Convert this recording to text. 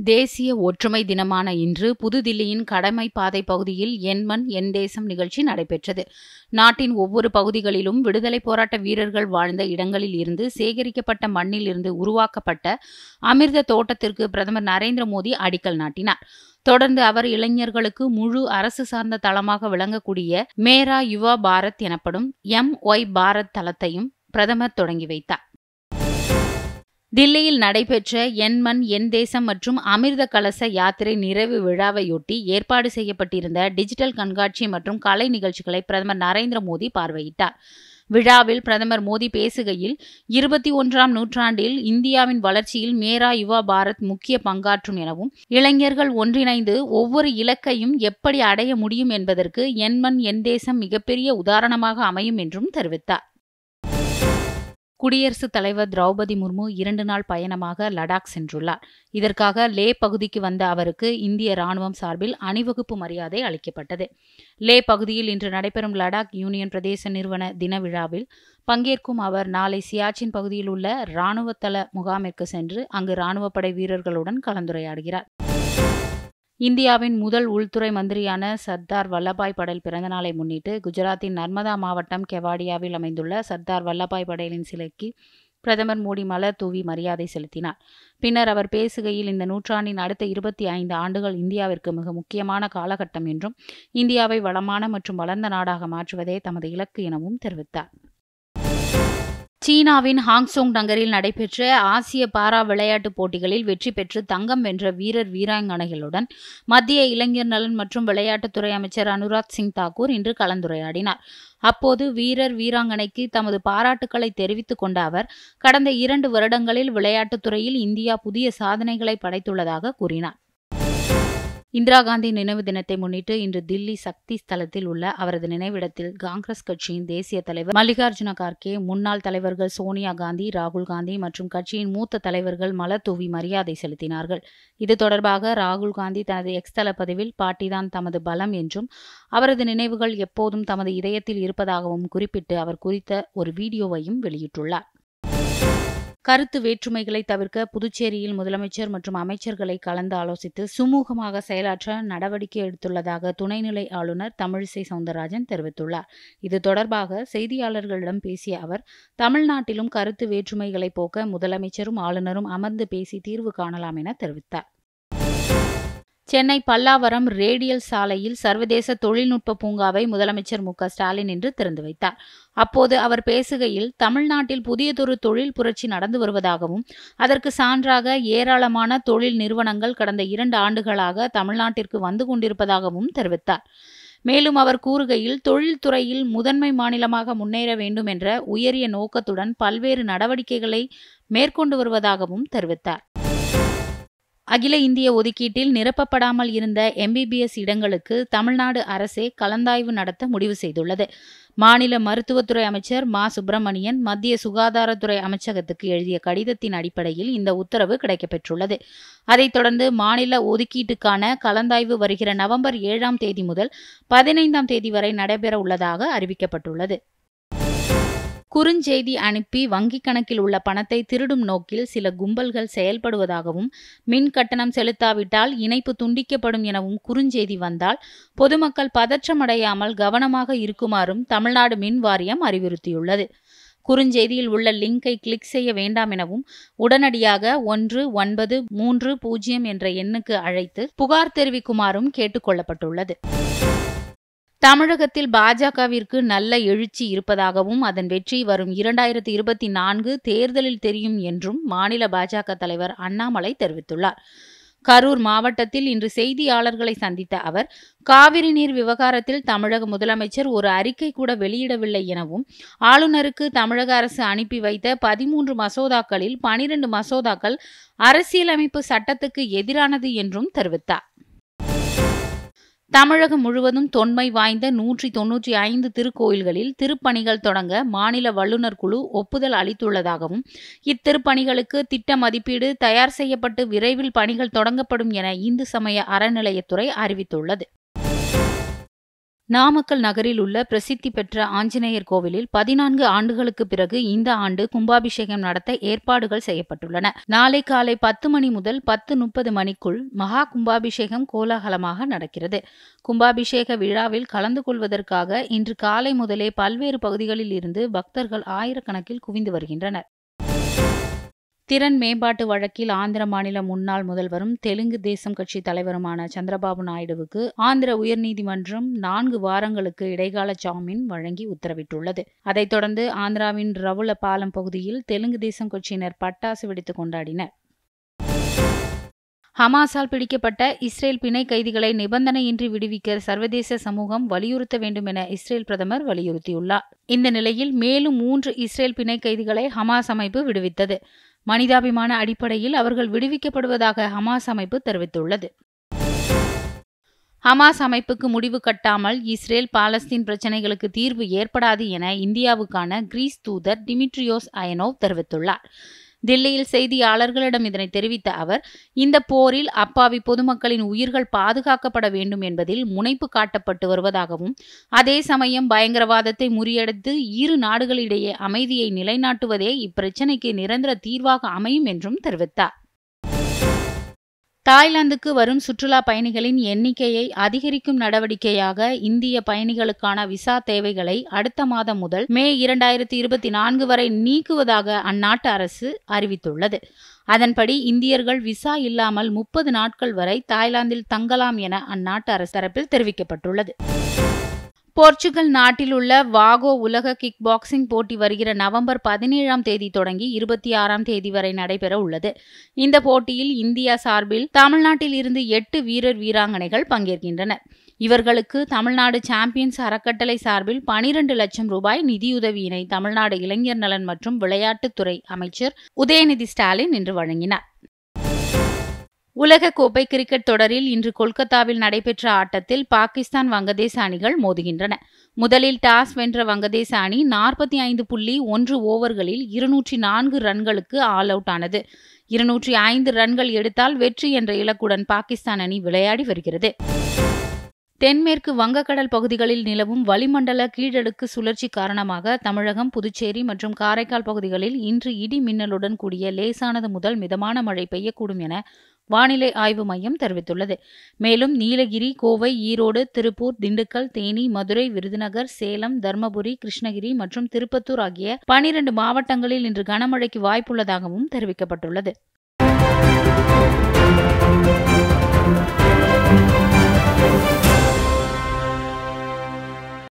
தேசிய ஒற்றுமை தினமான இன்று புதுதில்லியின் கடமை பாதை பகுதியில் என் மண் என் தேசம் நிகழ்ச்சி நடைபெற்றது நாட்டின் ஒவ்வொரு பகுதிகளிலும் விடுதலை போராட்ட வீரர்கள் வாழ்ந்த இடங்களில் இருந்து சேகரிக்கப்பட்ட மண்ணில் இருந்து உருவாக்கப்பட்ட அமிர்த தோட்டத்திற்கு பிரதமர் நரேந்திர மோடி அடிக்கல் நாட்டினார் தொடர்ந்து அவர் இளைஞர்களுக்கு முழு அரசு சார்ந்த தளமாக விளங்கக்கூடிய மேரா யுவா பாரத் எனப்படும் எம் ஒய் பாரத் தளத்தையும் பிரதமர் தொடங்கி வைத்தார் தில்லியில் நடைபெற்ற என் மண் என் தேசம் மற்றும் அமிர்த கலச யாத்திரை நிறைவு விழாவையொட்டி ஏற்பாடு செய்யப்பட்டிருந்த டிஜிட்டல் கண்காட்சி மற்றும் கலை நிகழ்ச்சிகளை பிரதமர் நரேந்திர மோடி பார்வையிட்டார் விழாவில் பிரதமர் மோடி பேசுகையில் இருபத்தி ஒன்றாம் நூற்றாண்டில் இந்தியாவின் வளர்ச்சியில் மேரா யுவா பாரத் முக்கிய பங்காற்றும் எனவும் இளைஞர்கள் ஒன்றிணைந்து ஒவ்வொரு இலக்கையும் எப்படி அடைய முடியும் என்பதற்கு என் மண் என் தேசம் மிகப்பெரிய உதாரணமாக அமையும் என்றும் தெரிவித்தார் குடியரசுத் தலைவர் திரௌபதி முர்மு இரண்டு நாள் பயணமாக லடாக் சென்றுள்ளார் இதற்காக லே பகுதிக்கு வந்த அவருக்கு இந்திய ராணுவம் சார்பில் அணிவகுப்பு மரியாதை அளிக்கப்பட்டது லே பகுதியில் இன்று நடைபெறும் லடாக் யூனியன் பிரதேச நிறுவன தின விழாவில் பங்கேற்கும் அவர் நாளை சியாச்சின் பகுதியில் உள்ள இராணுவ தள முகாமிற்கு சென்று அங்கு இராணுவப்படை வீரர்களுடன் கலந்துரையாடுகிறார் இந்தியாவின் முதல் உள்துறை மந்திரியான சர்தார் வல்லபாய் படேல் பிறந்தநாளை முன்னிட்டு குஜராத்தின் நர்மதா மாவட்டம் கெவாடியாவில் அமைந்துள்ள சர்தார் வல்லபாய் படேலின் சிலைக்கு பிரதமர் மோடி மலர் தூவி மரியாதை செலுத்தினார் பின்னர் அவர் பேசுகையில் இந்த நூற்றாண்டின் அடுத்த இருபத்தி ஐந்து ஆண்டுகள் இந்தியாவிற்கு மிக முக்கியமான காலகட்டம் என்றும் இந்தியாவை வளமான மற்றும் வளர்ந்த நாடாக மாற்றுவதே தமது இலக்கு எனவும் தெரிவித்தார் சீனாவின் ஹாங்சோங் நகரில் நடைபெற்ற ஆசிய பாரா விளையாட்டுப் போட்டிகளில் வெற்றி பெற்று தங்கம் வென்ற வீரர் வீராங்கனைகளுடன் மத்திய இளைஞர் நலன் மற்றும் விளையாட்டுத்துறை அமைச்சர் அனுராக் சிங் தாக்கூர் இன்று கலந்துரையாடினார் அப்போது வீரர் வீராங்கனைக்கு தமது பாராட்டுக்களை தெரிவித்துக் கொண்ட அவர் கடந்த இரண்டு வருடங்களில் விளையாட்டுத்துறையில் இந்தியா புதிய சாதனைகளை படைத்துள்ளதாக கூறினார் இந்திரா காந்தி நினைவு தினத்தை முன்னிட்டு இன்று தில்லி சக்தி ஸ்தலத்தில் உள்ள அவரது நினைவிடத்தில் காங்கிரஸ் கட்சியின் தேசிய தலைவர் மல்லிகார்ஜுன கார்கே முன்னாள் தலைவர்கள் சோனியா காந்தி ராகுல் காந்தி மற்றும் கட்சியின் மூத்த தலைவர்கள் மலர் தூவி மரியாதை செலுத்தினார்கள் இது தொடர்பாக ராகுல் காந்தி தனது எக்ஸ் தள பதிவில் பாட்டிதான் தமது பலம் என்றும் அவரது நினைவுகள் எப்போதும் தமது இதயத்தில் இருப்பதாகவும் குறிப்பிட்டு அவர் குறித்த ஒரு வீடியோவையும் வெளியிட்டுள்ளார் கருத்து வேற்றுமைகளை தவிர்க்க புதுச்சேரியில் முதலமைச்சர் மற்றும் அமைச்சர்களை கலந்து ஆலோசித்து சுமூகமாக செயலாற்ற நடவடிக்கை எடுத்துள்ளதாக துணைநிலை ஆளுநர் தமிழிசை சவுந்தரராஜன் தெரிவித்துள்ளார் இது தொடர்பாக செய்தியாளர்களிடம் பேசிய அவர் தமிழ்நாட்டிலும் கருத்து வேற்றுமைகளை போக்க முதலமைச்சரும் ஆளுநரும் அமர்ந்து பேசி தீர்வு காணலாம் என தெரிவித்தார் சென்னை பல்லாவரம் ரேடியல் சாலையில் சர்வதேச தொழில்நுட்ப பூங்காவை முதலமைச்சர் மு ஸ்டாலின் இன்று திறந்து வைத்தார் அப்போது அவர் பேசுகையில் தமிழ்நாட்டில் புதியதொரு தொழில் புரட்சி நடந்து வருவதாகவும் அதற்கு சான்றாக ஏராளமான தொழில் நிறுவனங்கள் கடந்த இரண்டு ஆண்டுகளாக தமிழ்நாட்டிற்கு வந்து கொண்டிருப்பதாகவும் தெரிவித்தார் மேலும் அவர் கூறுகையில் தொழில்துறையில் முதன்மை மாநிலமாக முன்னேற வேண்டும் என்ற உயரிய நோக்கத்துடன் பல்வேறு நடவடிக்கைகளை மேற்கொண்டு வருவதாகவும் தெரிவித்தார் அகில இந்திய ஒதுக்கீட்டில் நிரப்பப்படாமல் இருந்த எம்பிபிஎஸ் இடங்களுக்கு தமிழ்நாடு அரசே கலந்தாய்வு நடத்த முடிவு செய்துள்ளது மாநில மருத்துவத்துறை அமைச்சர் மா சுப்பிரமணியன் மத்திய சுகாதாரத்துறை அமைச்சகத்துக்கு எழுதிய கடிதத்தின் அடிப்படையில் இந்த உத்தரவு கிடைக்கப்பெற்றுள்ளது அதைத் தொடர்ந்து மாநில ஒதுக்கீட்டுக்கான கலந்தாய்வு வருகிற நவம்பர் ஏழாம் தேதி முதல் பதினைந்தாம் தேதி வரை நடைபெற உள்ளதாக அறிவிக்கப்பட்டுள்ளது குறுஞ்செய்தி அனுப்பி வங்கிக் கணக்கில் உள்ள பணத்தை திருடும் நோக்கில் சில கும்பல்கள் செயல்படுவதாகவும் மின் கட்டணம் செலுத்தாவிட்டால் இணைப்பு துண்டிக்கப்படும் எனவும் குறுஞ்செய்தி வந்தால் பொதுமக்கள் பதற்றமடையாமல் கவனமாக இருக்குமாறும் தமிழ்நாடு மின் வாரியம் அறிவுறுத்தியுள்ளது குறுஞ்செய்தியில் உள்ள லிங்கை கிளிக் செய்ய வேண்டாம் எனவும் உடனடியாக ஒன்று ஒன்பது மூன்று பூஜ்ஜியம் என்ற எண்ணுக்கு அழைத்து புகார் தெரிவிக்குமாறும் கேட்டுக்கொள்ளப்பட்டுள்ளது தமிழகத்தில் பாஜகவிற்கு நல்ல எழுச்சி இருப்பதாகவும் அதன் வெற்றி வரும் இரண்டாயிரத்தி இருபத்தி நான்கு தேர்தலில் தெரியும் என்றும் மாநில பாஜக தலைவர் அண்ணாமலை தெரிவித்துள்ளார் கரூர் மாவட்டத்தில் இன்று செய்தியாளர்களை சந்தித்த அவர் காவிரி நீர் விவகாரத்தில் தமிழக முதலமைச்சர் ஒரு அறிக்கை கூட வெளியிடவில்லை எனவும் ஆளுநருக்கு தமிழக அரசு அனுப்பி வைத்த பதிமூன்று மசோதாக்களில் பனிரெண்டு மசோதாக்கள் அரசியலமைப்பு சட்டத்துக்கு எதிரானது என்றும் தெரிவித்தார் தமிழகம் முழுவதும் தொன்மை வாய்ந்த நூற்றி தொன்னூற்றி ஐந்து திருக்கோயில்களில் திருப்பணிகள் தொடங்க மாநில வல்லுநர் குழு ஒப்புதல் அளித்துள்ளதாகவும் இத்திருப்பணிகளுக்கு திட்ட மதிப்பீடு தயார் செய்யப்பட்டு விரைவில் பணிகள் தொடங்கப்படும் என இந்து சமய அறநிலையத்துறை அறிவித்துள்ளது நாமக்கல் நகரில் உள்ள பிரசித்தி பெற்ற ஆஞ்சநேயர் கோவிலில் பதினான்கு ஆண்டுகளுக்கு பிறகு இந்த ஆண்டு கும்பாபிஷேகம் நடத்த ஏற்பாடுகள் செய்யப்பட்டுள்ளன நாளை காலை பத்து மணி முதல் பத்து முப்பது மணிக்குள் மகா கும்பாபிஷேகம் கோலாகலமாக நடக்கிறது கும்பாபிஷேக விழாவில் கலந்து கொள்வதற்காக இன்று காலை முதலே பல்வேறு பகுதிகளில் இருந்து பக்தர்கள் ஆயிரக்கணக்கில் குவிந்து வருகின்றனர் திறன் மேம்பாட்டு வழக்கில் ஆந்திர மாநில முன்னாள் முதல்வரும் தெலுங்கு தேசம் கட்சி தலைவருமான சந்திரபாபு நாயுடுவுக்கு ஆந்திர உயர்நீதிமன்றம் நான்கு வாரங்களுக்கு இடைக்கால ஜாமீன் வழங்கி உத்தரவிட்டுள்ளது அதைத் தொடர்ந்து ஆந்திராவின் ரவுலபாலம் பகுதியில் தெலுங்கு தேசம் கட்சியினர் பட்டாசு வெடித்து கொண்டாடினர் ஹமாஸால் பிடிக்கப்பட்ட இஸ்ரேல் பிணை கைதிகளை நிபந்தனையின்றி விடுவிக்க சர்வதேச சமூகம் வலியுறுத்த வேண்டும் என இஸ்ரேல் பிரதமர் வலியுறுத்தியுள்ளார் இந்த நிலையில் மேலும் மூன்று இஸ்ரேல் பிணை கைதிகளை ஹமாஸ் அமைப்பு விடுவித்தது மனிதாபிமான அடிப்படையில் அவர்கள் விடுவிக்கப்படுவதாக ஹமாஸ் அமைப்பு தெரிவித்துள்ளது ஹமாஸ் அமைப்புக்கு முடிவு கட்டாமல் இஸ்ரேல் பாலஸ்தீன் பிரச்சினைகளுக்கு தீர்வு ஏற்படாது என இந்தியாவுக்கான கிரீஸ் தூதர் டிமிட்ரியோஸ் அயனோவ் தெரிவித்துள்ளார் தில்லியில் செய்தியாளர்களிடம் இதனை தெரிவித்த அவர் இந்த போரில் அப்பாவி பொதுமக்களின் உயிர்கள் பாதுகாக்கப்பட வேண்டும் என்பதில் முனைப்பு காட்டப்பட்டு வருவதாகவும் அதே சமயம் பயங்கரவாதத்தை முறியடித்து இரு நாடுகளிடையே அமைதியை நிலைநாட்டுவதே இப்பிரச்சினைக்கு நிரந்தர தீர்வாக அமையும் என்றும் தெரிவித்தார் தாய்லாந்துக்கு வரும் சுற்றுலா பயணிகளின் எண்ணிக்கையை அதிகரிக்கும் நடவடிக்கையாக இந்திய பயணிகளுக்கான விசா தேவைகளை அடுத்த மாதம் முதல் மே இரண்டாயிரத்தி இருபத்தி நான்கு வரை நீக்குவதாக அந்நாட்டு அரசு அறிவித்துள்ளது அதன்படி இந்தியர்கள் விசா இல்லாமல் முப்பது நாட்கள் வரை தாய்லாந்தில் தங்கலாம் என அந்நாட்டு அரசு தரப்பில் தெரிவிக்கப்பட்டுள்ளது போர்ச்சுகல் நாட்டில் உள்ள வாகோ உலக கிக் பாக்ஸிங் போட்டி வருகிற நவம்பர் பதினேழாம் தேதி தொடங்கி இருபத்தி ஆறாம் தேதி வரை நடைபெற உள்ளது இந்த போட்டியில் இந்தியா சார்பில் தமிழ்நாட்டில் இருந்து எட்டு வீரர் வீராங்கனைகள் பங்கேற்கின்றனர் இவர்களுக்கு தமிழ்நாடு சாம்பியன்ஸ் அறக்கட்டளை சார்பில் பனிரெண்டு லட்சம் ரூபாய் நிதியுதவியினை தமிழ்நாடு இளைஞர் நலன் மற்றும் விளையாட்டுத்துறை அமைச்சர் உதயநிதி ஸ்டாலின் இன்று வழங்கினார் உலக கோப்பை கிரிக்கெட் தொடரில் இன்று கொல்கத்தாவில் நடைபெற்ற ஆட்டத்தில் பாகிஸ்தான் வங்கதேச அணிகள் மோதுகின்றன முதலில் டாஸ் வென்ற வங்கதேச அணி நாற்பத்தி ஐந்து புள்ளி ஒன்று ஓவர்களில் இருநூற்றி நான்கு ரன்களுக்கு ஆல் அவுட் ஆனது இருநூற்றி ஐந்து ரன்கள் எடுத்தால் வெற்றி என்ற இலக்குடன் பாகிஸ்தான் அணி விளையாடி வருகிறது தென்மேற்கு வங்கக்கடல் பகுதிகளில் நிலவும் வளிமண்டல கீழடுக்கு சுழற்சி காரணமாக தமிழகம் புதுச்சேரி மற்றும் காரைக்கால் பகுதிகளில் இன்று இடி மின்னலுடன் கூடிய லேசானது முதல் மிதமான மழை பெய்யக்கூடும் என வானிலை ஆய்வு மையம் தெரிவித்துள்ளது மேலும் நீலகிரி கோவை ஈரோடு திருப்பூர் திண்டுக்கல் தேனி மதுரை விருதுநகர் சேலம் தர்மபுரி கிருஷ்ணகிரி மற்றும் திருப்பத்தூர் ஆகிய பனிரண்டு மாவட்டங்களில் இன்று கனமழைக்கு வாய்ப்புள்ளதாகவும் தெரிவிக்கப்பட்டுள்ளது